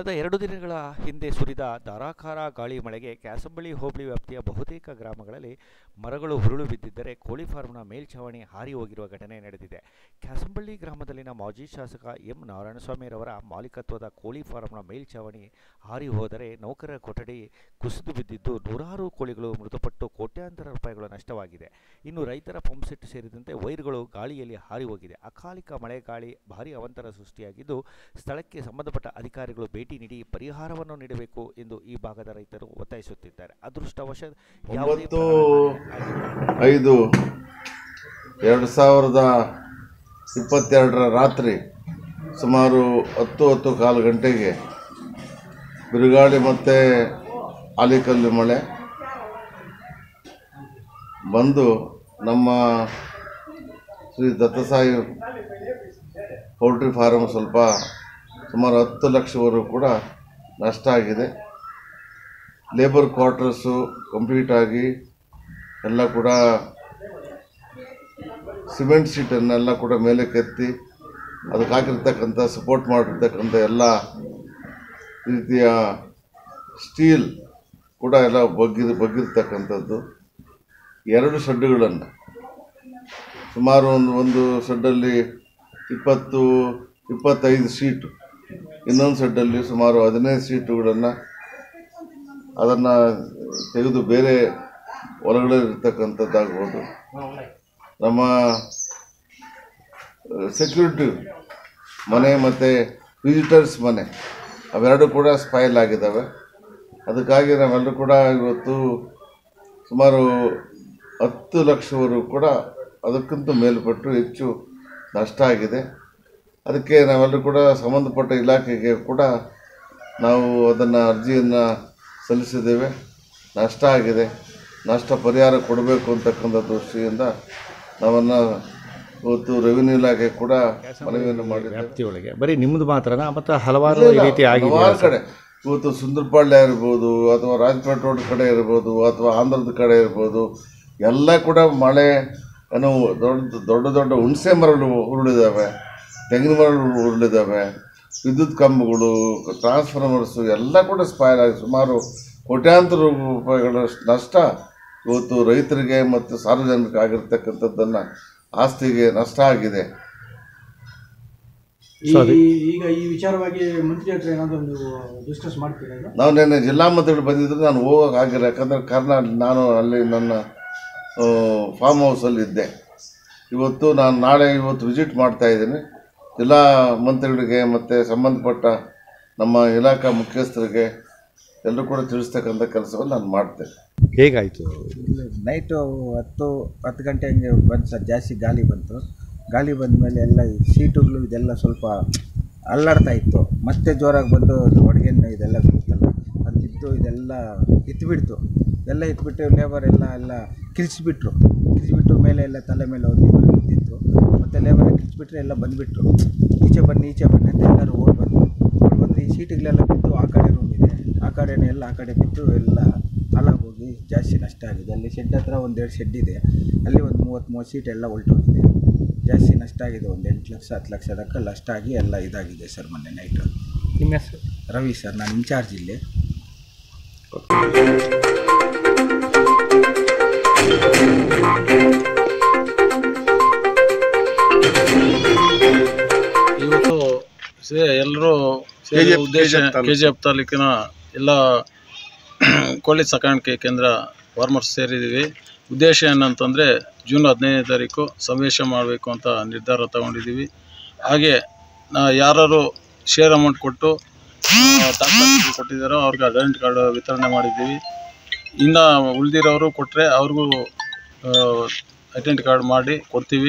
ಕಳೆದ ಎರಡು ದಿನಗಳ ಹಿಂದೆ ಸುರಿದ ಧಾರಾಕಾರ ಗಾಳಿ ಮಳೆಗೆ ಕ್ಯಾಸಂಬಳ್ಳಿ ಹೋಬಳಿ ವ್ಯಾಪ್ತಿಯ ಬಹುತೇಕ ಗ್ರಾಮಗಳಲ್ಲಿ ಮರಗಳು ಹುರುಳು ಬಿದ್ದಿದ್ದರೆ ಕೋಳಿ ಫಾರ್ಮ್ನ ಮೇಲ್ಛಾವಣಿ ಹಾರಿ ಹೋಗಿರುವ ಘಟನೆ ನಡೆದಿದೆ ಕ್ಯಾಸಂಬಳ್ಳಿ ಗ್ರಾಮದಲ್ಲಿನ ಮಾಜಿ ಶಾಸಕ ಎಂ ನಾರಾಯಣಸ್ವಾಮಿರವರ ಮಾಲೀಕತ್ವದ ಕೋಳಿ ಫಾರ್ಮ್ನ ಮೇಲ್ಛಾವಣಿ ಹಾರಿ ಹೋದರೆ ನೌಕರರ ಕೊಠಡಿ ಕುಸಿದು ಬಿದ್ದಿದ್ದು ನೂರಾರು ಕೋಳಿಗಳು ಮೃತಪಟ್ಟು ಕೋಟ್ಯಾಂತರ ರೂಪಾಯಿಗಳ ನಷ್ಟವಾಗಿದೆ ಇನ್ನು ರೈತರ ಪಂಪ್ಸೆಟ್ ಸೇರಿದಂತೆ ವೈರ್ಗಳು ಗಾಳಿಯಲ್ಲಿ ಹಾರಿ ಹೋಗಿದೆ ಅಕಾಲಿಕ ಮಳೆ ಗಾಳಿ ಭಾರಿ ಅವಾಂತರ ಸೃಷ್ಟಿಯಾಗಿದ್ದು ಸ್ಥಳಕ್ಕೆ ಸಂಬಂಧಪಟ್ಟ ಅಧಿಕಾರಿಗಳು ಭೇಟಿ ನೀಡಿ ಪರಿಹಾರವನ್ನು ನೀಡಬೇಕು ಎಂದು ಈ ಭಾಗದ ರೈತರು ಒತ್ತಾಯಿಸುತ್ತಿದ್ದಾರೆ ಅದೃಷ್ಟವಶ ಯಾವುದೇ ಒಂಬತ್ತು ಪ್ರಾಣಹಾನಿ ಆಗಿಲ್ಲ. ಐದು ಎರಡು ಸಾವಿರದ ಇಪ್ಪತ್ತೆರಡರ ರಾತ್ರಿ ಸುಮಾರು ಹತ್ತು ಹತ್ತು ಕಾಲು ಗಂಟೆಗೆ ಬಿರುಗಾಳಿ ಮತ್ತು ಆಲಿಕಲ್ಲು ಮಳೆ ಬಂದು ನಮ್ಮ ಶ್ರೀ ದತ್ತಸಾಯಿ ಪೌಲ್ಟ್ರಿ ಫಾರಮ್ ಸ್ವಲ್ಪ ಸುಮಾರು ಹತ್ತು ಲಕ್ಷವರೆಗೂ ಕೂಡ ನಷ್ಟ ಆಗಿದೆ ಲೇಬರ್ ಕ್ವಾರ್ಟರ್ಸು ಕಂಪ್ಲೀಟ್ ಆಗಿ ಎಲ್ಲ ಕೂಡ ಸಿಮೆಂಟ್ ಶೀಟನ್ನೆಲ್ಲ ಕೂಡ ಮೇಲೆ ಕೆತ್ತಿ ಅದಕ್ಕೆ ಹಾಕಿರ್ತಕ್ಕಂಥ ಸಪೋರ್ಟ್ ಮಾಡಿರ್ತಕ್ಕಂಥ ಎಲ್ಲ ರೀತಿಯ ಸ್ಟೀಲ್ ಕೂಡ ಎಲ್ಲ ಬಗ್ಗಿದ ಬಗ್ಗಿರ್ತಕ್ಕಂಥದ್ದು ಎರಡು ಶೆಡ್ಡುಗಳನ್ನು ಸುಮಾರು ಒಂದು ಒಂದು ಶೆಡ್ಡಲ್ಲಿ ಇಪ್ಪತ್ತು ಇಪ್ಪತ್ತೈದು ಸೀಟು ಇನ್ನೊಂದು ಶೆಡ್ಡಲ್ಲಿ ಸುಮಾರು ಹದಿನೈದು ಸೀಟುಗಳನ್ನು ಅದನ್ನು ತೆಗೆದು ಬೇರೆ ಹೊರಗಡೆ ಇರ್ತಕ್ಕಂಥದ್ದಾಗ್ಬೋದು ನಮ್ಮ ಸೆಕ್ಯೂರಿಟಿ ಮನೆ ಮತ್ತು ವಿಸಿಟರ್ಸ್ ಮನೆ ಅವೆರಡು ಕೂಡ ಸ್ಪಾಯ್ಲ್ ಆಗಿದ್ದಾವೆ ಅದಕ್ಕಾಗಿ ನಾವೆಲ್ಲರೂ ಕೂಡ ಇವತ್ತು ಸುಮಾರು ಹತ್ತು ಲಕ್ಷವರೆಗೂ ಕೂಡ ಅದಕ್ಕಿಂತ ಮೇಲ್ಪಟ್ಟು ಹೆಚ್ಚು ನಷ್ಟ ಆಗಿದೆ ಅದಕ್ಕೆ ನಾವೆಲ್ಲರೂ ಕೂಡ ಸಂಬಂಧಪಟ್ಟ ಇಲಾಖೆಗೆ ಕೂಡ ನಾವು ಅದನ್ನು ಅರ್ಜಿಯನ್ನು ಸಲ್ಲಿಸಿದ್ದೇವೆ ನಷ್ಟ ಆಗಿದೆ ನಷ್ಟ ಪರಿಹಾರ ಕೊಡಬೇಕು ಅಂತಕ್ಕಂಥ ದೃಷ್ಟಿಯಿಂದ ನಾವನ್ನು ಇವತ್ತು ರೆವಿನ್ಯೂ ಇಲಾಖೆ ಕೂಡ ಮನವಿಯನ್ನು ಮಾಡಿದ್ದೇವೆ ವ್ಯಾಪ್ತಿಯೊಳಗೆ ಬರೀ ನಿಮ್ಮದು ಮಾತ್ರನಾ ಮತ್ತು ಹಲವಾರು ಈ ರೀತಿ ಆಗಿದೆ ಹಲವಾರು ಕಡೆ ಇವತ್ತು ಸುಂದರಪಾಳ್ಯ ಇರ್ಬೋದು ಅಥವಾ ರಾಜಪೇಟೆ ರೋಡ್ ಕಡೆ ಇರ್ಬೋದು ಅಥವಾ ಆಂಧ್ರದ ಕಡೆ ಇರ್ಬೋದು ಎಲ್ಲ ಕೂಡ ಮಳೆ ಏನು ದೊಡ್ಡ ದೊಡ್ಡ ದೊಡ್ಡ ಹುಣಸೆ ಮರಗಳು ಉರುಳಿದಾವೆ ತೆಂಗಿನ ಮರಗಳು ಉರುಳಿದಾವೆ ವಿದ್ಯುತ್ ಕಂಬಗಳು ಟ್ರಾನ್ಸ್ಫಾರ್ಮರ್ಸು ಎಲ್ಲ ಕೂಡ ಸ್ಪಾಯ್ಲ್ ಆಗಿ ಸುಮಾರು ಕೋಟ್ಯಾಂತರ ರೂಪಾಯಿಗಳ ನಷ್ಟ ಇವತ್ತು ರೈತರಿಗೆ ಮತ್ತು ಸಾರ್ವಜನಿಕರಿಗೆ ಆಗಿರ್ತಕ್ಕಂಥದ್ದನ್ನು ಆಸ್ತಿಗೆ ನಷ್ಟ ಆಗಿದೆ ಈ- ಈ- ಈಗ ಈ ವಿಚಾರವಾಗಿ ಮಂತ್ರಿ ಹತ್ರ ಏನಾದರೂ ನೀವು ಡಿಸ್ಕಸ್ ಮಾಡ್ತೀರಾ ಈಗ ನಾವು ನಿನ್ನೆ ಜಿಲ್ಲಾ ಮಂತ್ರಿಗಳು ಬಂದಿದ್ರು ನಾನು ಹೋಗೋಕೆ ಆಗಿಲ್ಲ ಯಾಕಂದರೆ ಕಾರಣ ನಾನು ಅಲ್ಲಿ ನನ್ನ ಫಾರ್ಮ್ ಹೌಸಲ್ಲಿ ಇದ್ದೆ ಇವತ್ತು ನಾನು ನಾಳೆ ಇವತ್ತು ವಿಸಿಟ್ ಮಾಡ್ತಾ ಇದ್ದೀನಿ ಜಿಲ್ಲಾ ಮಂತ್ರಿಗಳಿಗೆ ಮತ್ತು ಸಂಬಂಧಪಟ್ಟ ನಮ್ಮ ಇಲಾಖಾ ಮುಖ್ಯಸ್ಥರಿಗೆ ಎಲ್ಲರೂ ಕೂಡ ತಿಳಿಸ್ತಕ್ಕಂಥ ಕೆಲಸವನ್ನು ನಾನು ಮಾಡ್ತೇನೆ ಹೇಗಾಯಿತು ನೈಟು ಹತ್ತು ಹತ್ತು ಗಂಟೆ ಹಂಗೆ ಬಂತು ಸರ್ ಜಾಸ್ತಿ ಗಾಳಿ ಬಂತು ಗಾಳಿ ಬಂದ ಮೇಲೆ ಎಲ್ಲ ಈ ಸೀಟುಗಳು ಇದೆಲ್ಲ ಸ್ವಲ್ಪ ಅಲ್ಲಾಡ್ತಾ ಇತ್ತು ಮತ್ತೆ ಜೋರಾಗಿ ಬಂದು ಒಡಗೆಣ್ಣೆ ಇದೆಲ್ಲ ಬೀಳ್ತಲ್ಲ ಅದು ಬಿದ್ದು ಇದೆಲ್ಲ ಇತ್ಬಿಡ್ತು ಎಲ್ಲ ಇತ್ಬಿಟ್ಟು ಲೇಬರ್ ಎಲ್ಲ ಎಲ್ಲ ಕಿರಿಸ್ಬಿಟ್ರು ಕಿರಿಸ್ಬಿಟ್ಟು ಮೇಲೆ ಎಲ್ಲ ತಲೆ ಮೇಲೆ ಒಂದು ಇಬ್ಬರು ಬಿದ್ದಿತ್ತು ಮತ್ತು ಲೇಬರ್ ಕಿರಿಸ್ಬಿಟ್ರೆ ಎಲ್ಲ ಬಂದುಬಿಟ್ರು ಈಚೆ ಬನ್ನಿ ಈಚೆ ಬನ್ನಿ ಅಂತ ಎಲ್ಲರೂ ಓಡ್ ಬಂದರು ಓಡ್ ಬಂದರೆ ಈ ಸೀಟುಗಳೆಲ್ಲ ಬಿದ್ದು ಆ ಕಡೆ ರೂಮ್ ಇದೆ ಆ ಕಡೆನೇ ಎಲ್ಲ ಆ ಕಡೆ ಬಿದ್ದು ಎಲ್ಲ ಹಾಳಾಗೋಗಿ ಜಾಸ್ತಿ ನಷ್ಟ ಆಗಿದೆ ಅಲ್ಲಿ ಶೆಡ್ ಹತ್ರ ಒಂದೆರಡು ಶೆಡ್ ಇದೆ ಅಲ್ಲಿ ಒಂದು ಮೂವತ್ತು ಮೂವತ್ತು ಸೀಟ್ ಎಲ್ಲ ಹೊಲ್ಟೋಗಿದೆ ಜಾಸ್ತಿ ನಷ್ಟ ಆಗಿದೆ ಒಂದು ಎಂಟು ಲಕ್ಷ ಹತ್ತು ಲಕ್ಷ ತನಕ ನಷ್ಟ ಆಗಿ ಎಲ್ಲ ಇದಾಗಿದೆ ಸರ್ ಮೊನ್ನೆ ನೈಟು ನಿಮ್ಮ ಹೆಸರು ರವಿ ಸರ್ ನಾನು ಇನ್ಚಾರ್ಜ್ ಇಲ್ಲಿ ಇವತ್ತು ಎಲ್ಲರೂ ಉದ್ದೇಶ ಕೆ ಜಿ ಎಫ್ ತಾಲೂಕಿನ ಎಲ್ಲ ಕೋಳಿ ಸಾಕಾಣಿಕೆ ಕೇಂದ್ರ ಫಾರ್ಮರ್ಸ್ ಸೇರಿದ್ದೀವಿ ಉದ್ದೇಶ ಏನಂತಂದರೆ ಜೂನ್ ಹದಿನೈದನೇ ತಾರೀಕು ಸಮಾವೇಶ ಮಾಡಬೇಕು ಅಂತ ನಿರ್ಧಾರ ತಗೊಂಡಿದ್ದೀವಿ ಹಾಗೆ ಯಾರು ಶೇರ್ ಅಮೌಂಟ್ ಕೊಟ್ಟು ದಾಖಲಾತಿ ಕೊಟ್ಟಿದ್ದಾರೋ ಅವ್ರಿಗೆ ಅಡೆಂಟ್ ಕಾರ್ಡ್ ವಿತರಣೆ ಮಾಡಿದ್ದೀವಿ ಇನ್ನು ಉಳಿದಿರೋರು ಕೊಟ್ಟರೆ ಅವ್ರಿಗೂ ಐಡೆಂಟಿ ಕಾರ್ಡ್ ಮಾಡಿ ಕೊಡ್ತೀವಿ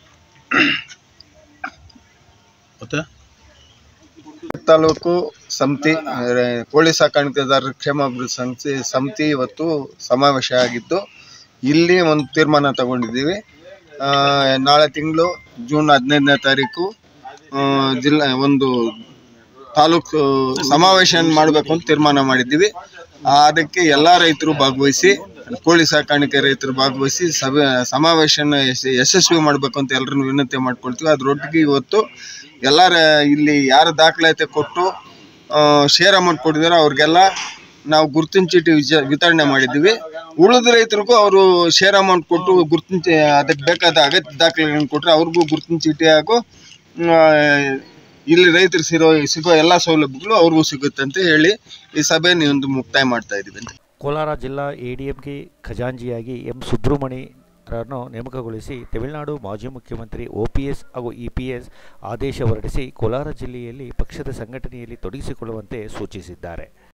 ಮತ್ತು ತಾಲೂಕು ಸಮಿತಿ ಅಂದ್ರೆ ಕೋಳಿ ಸಾಕಾಣಿಕೆದಾರರ ಕ್ಷೇಮಾಭಿವೃದ್ಧಿ ಸಮಿತಿ ಸಮಿತಿ ಇವತ್ತು ಸಮಾವೇಶ ಆಗಿದ್ದು ಇಲ್ಲಿ ಒಂದು ತೀರ್ಮಾನ ತಗೊಂಡಿದ್ದೀವಿ ಆ, ನಾಳೆ ತಿಂಗಳು ಜೂನ್ ಹದಿನೈದನೇ ತಾರೀಕು ಆ, ಜಿಲ್ಲಾ ಒಂದು ತಾಲೂಕು ಸಮಾವೇಶ ಮಾಡಬೇಕು ಅಂತ ತೀರ್ಮಾನ ಮಾಡಿದ್ದೀವಿ ಆ, ಅದಕ್ಕೆ ಎಲ್ಲ ರೈತರು ಭಾಗವಹಿಸಿ ಕೋಳಿ ಸಾಕಾಣಿಕೆ ರೈತರು ಭಾಗವಹಿಸಿ ಸಭೆ ಸಮಾವೇಶನ ಯಶ- ಯಶಸ್ವಿ ಮಾಡಬೇಕು ಅಂತ ಎಲ್ಲರನ್ನು ವಿನಂತಿ ಮಾಡ್ಕೊಳ್ತೀವಿ ಅದರೊಟ್ಟಿಗೆ ಇವತ್ತು ಎಲ್ಲರ ಇಲ್ಲಿ ಯಾರು ದಾಖಲಾತಿ ಕೊಟ್ಟು ಶೇರ್ ಅಮೌಂಟ್ ಕೊಟ್ಟಿದ್ದಾರೆ ಅವ್ರಿಗೆಲ್ಲ ನಾವು ಗುರುತಿನ ಚೀಟಿ ವಿಚ ವಿತರಣೆ ಮಾಡಿದ್ದೀವಿ ಉಳಿದ ರೈತರಿಗೂ ಅವರು ಶೇರ್ ಅಮೌಂಟ್ ಕೊಟ್ಟು ಗುರುತಿನ ಚೀ ಅದಕ್ಕೆ ಬೇಕಾದ ಅಗತ್ಯ ದಾಖಲೆಗಳನ್ನು ಕೊಟ್ಟರೆ ಅವ್ರಿಗೂ ಗುರುತಿನ ಚೀಟಿ ಹಾಗೂ ಆ, ಇಲ್ಲಿ ರೈತರು ಸಿರೋ ಸಿಗೋ ಎಲ್ಲ ಸೌಲಭ್ಯಗಳು ಅವ್ರಿಗೂ ಸಿಗುತ್ತೆ ಅಂತ ಹೇಳಿ ಈ ಸಭೆಯನ್ನು ಒಂದು ಮುಕ್ತಾಯ ಮಾಡ್ತಾ ಇದ್ದೀವಿ ಅಂತ ಕೋಲಾರ ಜಿಲ್ಲಾ ಎಡಿಎಂಕೆ ಖಜಾಂಚಿಯಾಗಿ ಎಂ ಸುಬ್ರಹ್ಮಣಿರನ್ನು ನೇಮಕಗೊಳಿಸಿ ತಮಿಳುನಾಡು ಮಾಜಿ ಮುಖ್ಯಮಂತ್ರಿ ಒಪಿಎಸ್ ಹಾಗೂ ಇಪಿಎಸ್ ಆದೇಶ ಹೊರಡಿಸಿ ಕೋಲಾರ ಜಿಲ್ಲೆಯಲ್ಲಿ ಪಕ್ಷದ ಸಂಘಟನೆಯಲ್ಲಿ ತೊಡಗಿಸಿಕೊಳ್ಳುವಂತೆ ಸೂಚಿಸಿದ್ದಾರೆ